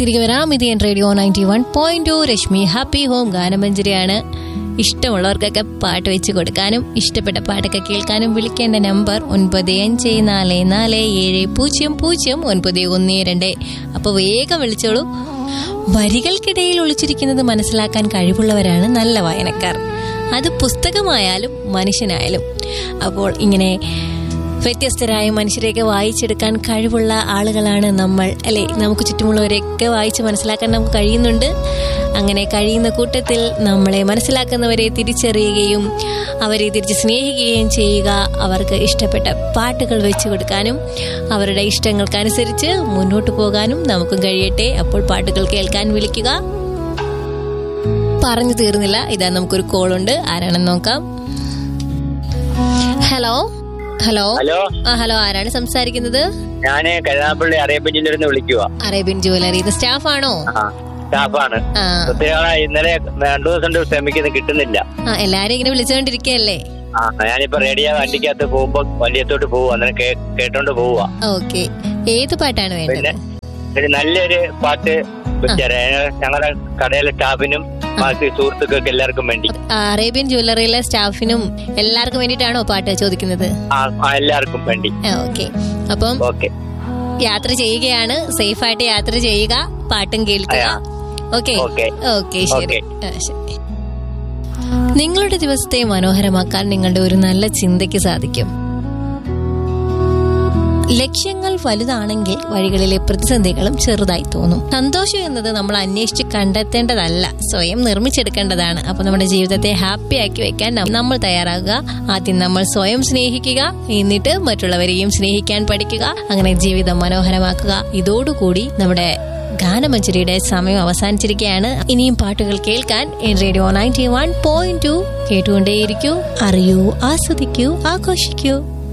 തിരികെ വരാം ഇത് എൻ radio ninety one point two Rashmi happy home ഗാനമഞ്ജരിയാണ് ഇഷ്ടമുള്ളവർക്കൊക്കെ പാട്ട് വെച്ച് കൊടുക്കാനും ഇഷ്ടപ്പെട്ട പാട്ടൊക്കെ കേൾക്കാനും വിളിക്കേണ്ട നമ്പർ ഒൻപത് അഞ്ച് നാല് നാല് ഏഴ് പൂജ്യം പൂജ്യം ഒൻപത് ഒന്ന് രണ്ട് അപ്പോൾ വേഗം വിളിച്ചോളൂ വരികൾക്കിടയിൽ ഒളിച്ചിരിക്കുന്നത് മനസ്സിലാക്കാൻ കഴിവുള്ളവരാണ് നല്ല വായനക്കാർ അത് പുസ്തകമായാലും മനുഷ്യനായാലും അപ്പോൾ ഇങ്ങനെ വ്യത്യസ്തരായ മനുഷ്യരെയൊക്കെ വായിച്ചെടുക്കാൻ കഴിവുള്ള ആളുകളാണ് നമ്മൾ അല്ലെ നമുക്ക് ചുറ്റുമുള്ളവരെയൊക്കെ വായിച്ച് മനസ്സിലാക്കാൻ നമുക്ക് കഴിയുന്നുണ്ട് അങ്ങനെ കഴിയുന്ന കൂട്ടത്തിൽ നമ്മളെ മനസ്സിലാക്കുന്നവരെ തിരിച്ചറിയുകയും അവരെ തിരിച്ച് സ്നേഹിക്കുകയും ചെയ്യുക അവർക്ക് ഇഷ്ടപ്പെട്ട പാട്ടുകൾ വെച്ചു കൊടുക്കാനും അവരുടെ ഇഷ്ടങ്ങൾക്കനുസരിച്ച് മുന്നോട്ട് പോകാനും നമുക്കും കഴിയട്ടെ അപ്പോൾ പാട്ടുകൾ കേൾക്കാൻ വിളിക്കുക പറഞ്ഞു തീർന്നില്ല ഇതാ നമുക്കൊരു കോൾ ഉണ്ട് ആരാണെന്ന് നോക്കാം ഹലോ ഹലോ ഹലോ ആ ഹലോ ആരാണ് സംസാരിക്കുന്നത് ഞാന് കരുനാപ്പള്ളി അറേബ്യൻ ജില്ലയിൽ നിന്ന് വിളിക്കുക അറേബ്യൻ ജുവലറി ഇത് സ്റ്റാഫ് ആണോ ആ സ്റ്റാഫാണ് ആ ഒത്തിരി നാളായി ഇന്നലെ രണ്ടു ദിവസം കൊണ്ട് ശ്രമിക്കുന്നത് കിട്ടുന്നില്ല ആ എല്ലാരും ഇങ്ങനെ വിളിച്ചുകൊണ്ടിരിക്കല്ലേ ആ ഞാനിപ്പോ റേഡിയോ വണ്ടിക്കകത്ത് പോകുമ്പോ വലിയത്തോട്ട് പോവുക അന്നേരം കേ- കേട്ടോണ്ട് പോവുക ഓക്കെ ഏത് പാട്ടാണ് വേണ്ടത് പിന്നെ ഒരു നല്ലൊരു പാട്ട് വെച്ചേരെ ഞങ്ങളുടെ കടയിലെ സ്റ്റാഫിനും ബാക്കി സുഹൃത്തുക്കൾക്ക് എല്ലാവർക്കും വേണ്ടി ആ, അറേബ്യൻ ജുവലറിയിലെ സ്റ്റാഫിനും എല്ലാവർക്കും വേണ്ടിയിട്ടാണോ പാട്ട് ചോദിക്കുന്നത് ആ ആ, എല്ലാവർക്കും വേണ്ടി ഓക്കെ അപ്പം ഓക്കെ യാത്ര ചെയ്യുകയാണ് സേഫ് ആയിട്ട് യാത്ര ചെയ്യുക പാട്ടും കേൾക്കുക ആ. Okay okay. ഓക്കെ ശരി ഓക്കെ. ആ, ശരി നിങ്ങളുടെ ദിവസത്തെ മനോഹരമാക്കാൻ നിങ്ങളുടെ ഒരു നല്ല ചിന്തയ്ക്ക് സാധിക്കും ലക്ഷ്യങ്ങൾ വലുതാണെങ്കിൽ വഴികളിലെ പ്രതിസന്ധികളും ചെറുതായി തോന്നും സന്തോഷം എന്നത് നമ്മൾ അന്വേഷിച്ച് കണ്ടെത്തേണ്ടതല്ല സ്വയം നിർമ്മിച്ചെടുക്കേണ്ടതാണ് അപ്പൊ നമ്മുടെ ജീവിതത്തെ ഹാപ്പി ആക്കി വെക്കാൻ നം- നമ്മൾ തയ്യാറാകുക ആദ്യം നമ്മൾ സ്വയം സ്നേഹിക്കുക എന്നിട്ട് മറ്റുള്ളവരെയും സ്നേഹിക്കാൻ പഠിക്കുക അങ്ങനെ ജീവിതം മനോഹരമാക്കുക ഇതോടുകൂടി നമ്മുടെ ഗാനമഞ്ജരിയുടെ സമയം അവസാനിച്ചിരിക്കുകയാണ് ഇനിയും പാട്ടുകൾ കേൾക്കാൻ radio ninety one point two കേട്ടുകൊണ്ടേയിരിക്കൂ അറിയൂ ആസ്വദിക്കൂ ആഘോഷിക്കൂ